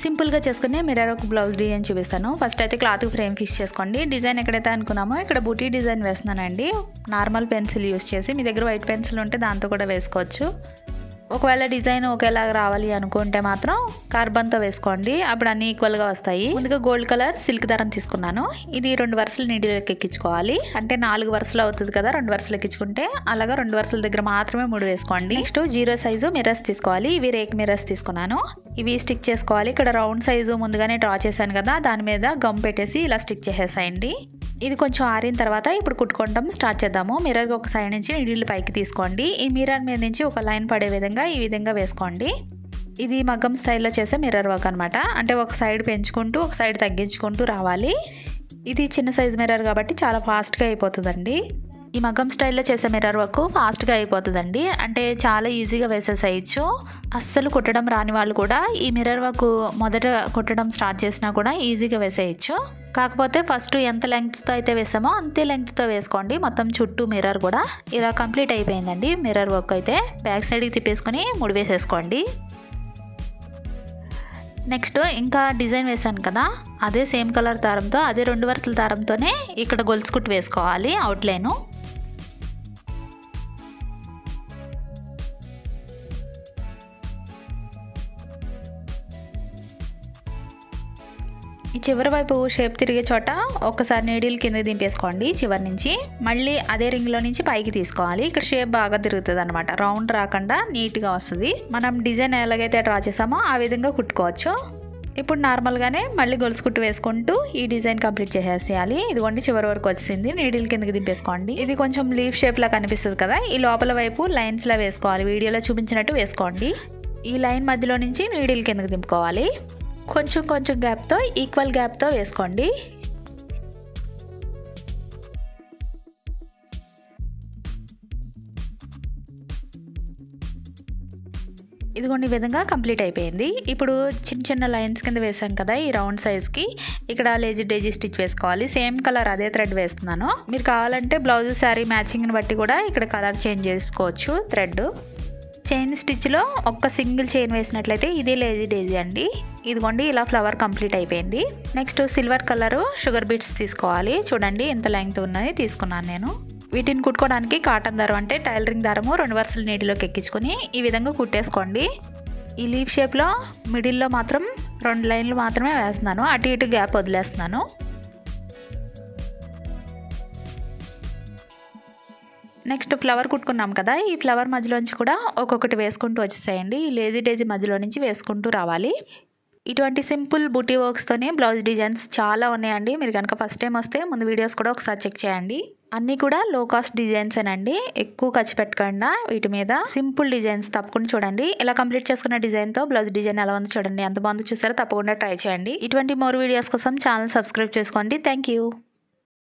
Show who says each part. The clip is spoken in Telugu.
Speaker 1: సింపుల్గా చేసుకునే మిర్రర్ ఒక బ్లౌజ్ డిజైన్ చూపిస్తాను ఫస్ట్ అయితే క్లాత్ ఫ్రేమ్ ఫిక్స్ చేసుకోండి డిజైన్ ఎక్కడైతే అనుకున్నామో ఇక్కడ బూటీ డిజైన్ వేస్తున్నానండి నార్మల్ పెన్సిల్ యూస్ చేసి మీ దగ్గర వైట్ పెన్సిల్ ఉంటే దాంతో కూడా వేసుకోవచ్చు ఒకవేళ డిజైన్ ఒకేలాగా రావాలి అనుకుంటే మాత్రం కార్బన్తో వేసుకోండి అప్పుడు అన్ని ఈక్వల్గా వస్తాయి ముందుగా గోల్డ్ కలర్ సిల్క్ దారం తీసుకున్నాను ఇది రెండు వరుసలు నీడిలోకి ఎక్కించుకోవాలి అంటే నాలుగు వరుసలు అవుతుంది కదా రెండు వరుసలు ఎక్కించుకుంటే అలాగా రెండు వరుసల దగ్గర మాత్రమే మూడు వేసుకోండి నెక్స్ట్ జీరో సైజు మిర్రర్స్ తీసుకోవాలి ఇవి రేక్ మిర్రర్స్ తీసుకున్నాను ఇవి స్టిక్ చేసుకోవాలి ఇక్కడ రౌండ్ సైజు ముందుగానే డ్రా చేశాను కదా దాని మీద గమ్ పెట్టేసి ఇలా స్టిక్ చేసేసాయండి ఇది కొంచెం ఆరిన తర్వాత ఇప్పుడు కుట్టుకోవడం స్టార్ట్ చేద్దాము మిర్రర్ ఒక సైడ్ నుంచి నీళ్ళు పైకి తీసుకోండి ఈ మిర్రర్ మీద నుంచి ఒక లైన్ పడే విధంగా ఈ విధంగా వేసుకోండి ఇది మగ్గం స్టైల్లో చేసే మిర్రర్ వర్క్ అనమాట అంటే ఒక సైడ్ పెంచుకుంటూ ఒక సైడ్ తగ్గించుకుంటూ రావాలి ఇది చిన్న సైజ్ మిర్రర్ కాబట్టి చాలా ఫాస్ట్గా అయిపోతుందండి ఈ మగ్గం స్టైల్లో చేసే మిర్రర్ వర్క్ ఫాస్ట్గా అయిపోతుందండి అంటే చాలా ఈజీగా వేసేసేయచ్చు అస్సలు కుట్టడం రాని వాళ్ళు కూడా ఈ మిర్రర్ వర్క్ మొదట కుట్టడం స్టార్ట్ చేసినా కూడా ఈజీగా వేసేయచ్చు కాకపోతే ఫస్ట్ ఎంత లెంగ్త్తో అయితే వేసామో అంతే లెంగ్త్తో వేసుకోండి మొత్తం చుట్టూ మిర్రర్ కూడా ఇలా కంప్లీట్ అయిపోయిందండి మిర్రర్ వర్క్ అయితే బ్యాక్ సైడ్కి తిప్పేసుకొని ముడి వేసేసుకోండి నెక్స్ట్ ఇంకా డిజైన్ వేసాను కదా అదే సేమ్ కలర్ దారంతో అదే రెండు వరుసల దారంతోనే ఇక్కడ గొలుసు కుట్టు వేసుకోవాలి అవుట్లైను ఈ చివరి వైపు షేప్ తిరిగే చోట ఒకసారి నీడిల్ కింద దింపేసుకోండి చివరి నుంచి మళ్ళీ అదే రింగ్లో నుంచి పైకి తీసుకోవాలి ఇక్కడ షేప్ బాగా తిరుగుతుంది అనమాట రౌండ్ రాకుండా నీట్గా వస్తుంది మనం డిజైన్ ఎలాగైతే డ్రా చేసామో ఆ విధంగా కుట్టుకోవచ్చు ఇప్పుడు నార్మల్గానే మళ్ళీ గొలుసు కుట్టు వేసుకుంటూ ఈ డిజైన్ కంప్లీట్ చేసేసేయాలి ఇదిగోండి చివరి వరకు వచ్చింది నీడిల్ కిందకి దింపేసుకోండి ఇది కొంచెం లీఫ్ షేప్లా కనిపిస్తుంది కదా ఈ లోపల వైపు లైన్స్లా వేసుకోవాలి వీడియోలో చూపించినట్టు వేసుకోండి ఈ లైన్ మధ్యలో నుంచి నీడిల్ కిందకి దింపుకోవాలి కొంచెం కొంచెం గ్యాప్తో ఈక్వల్ గ్యాప్తో వేసుకోండి ఇదిగోండి ఈ విధంగా కంప్లీట్ అయిపోయింది ఇప్పుడు చిన్న చిన్న లైన్స్ కింద వేసాం కదా ఈ రౌండ్ సైజ్కి ఇక్కడ లేజీ డేజీ స్టిచ్ వేసుకోవాలి సేమ్ కలర్ అదే థ్రెడ్ వేస్తున్నాను మీరు కావాలంటే బ్లౌజ్ శారీ మ్యాచింగ్ని బట్టి కూడా ఇక్కడ కలర్ చేంజ్ చేసుకోవచ్చు థ్రెడ్ చైన్ స్టిచ్లో ఒక్క సింగిల్ చైన్ వేసినట్లయితే ఇదే లేజీ డేజీ అండి ఇదిగోండి ఇలా ఫ్లవర్ కంప్లీట్ అయిపోయింది next silver colour sugar beads తీసుకోవాలి చూడండి ఎంత లెంగ్త్ ఉన్నది తీసుకున్నాను నేను వీటిని కుట్టుకోవడానికి కాటన్ దారం అంటే టైలరింగ్ దారము రెండు వరుసల నీటిలోకి ఎక్కించుకొని ఈ విధంగా కుట్టేసుకోండి ఈ లీఫ్ షేప్లో మిడిల్లో మాత్రం రెండు లైన్లు మాత్రమే వేస్తున్నాను అటు ఇటు గ్యాప్ వదిలేస్తున్నాను నెక్స్ట్ ఫ్లవర్ కుట్టుకున్నాం కదా ఈ ఫ్లవర్ మధ్యలోంచి కూడా ఒక్కొక్కటి వేసుకుంటూ వచ్చేసేయండి ఈ లేజీ డేజీ మధ్యలో నుంచి వేసుకుంటూ రావాలి ఇటువంటి సింపుల్ బుటీ వర్క్స్తోనే బ్లౌజ్ డిజైన్స్ చాలా ఉన్నాయండి మీరు కనుక ఫస్ట్ టైం వస్తే ముందు వీడియోస్ కూడా ఒకసారి చెక్ చేయండి అన్నీ కూడా లో కాస్ట్ డిజైన్స్ అండి ఎక్కువ ఖర్చు పెట్టకుండా వీటి మీద సింపుల్ డిజైన్స్ తప్పకుండా చూడండి ఇలా కంప్లీట్ చేసుకున్న డిజైన్తో బ్లౌజ్ డిజైన్ ఎలా ఉందో చూడండి ఎంత బాగుందో చూసారో తప్పకుండా ట్రై చేయండి ఇటువంటి మోర్ వీడియోస్ కోసం ఛానల్ సబ్స్క్రైబ్ చేసుకోండి థ్యాంక్ యూ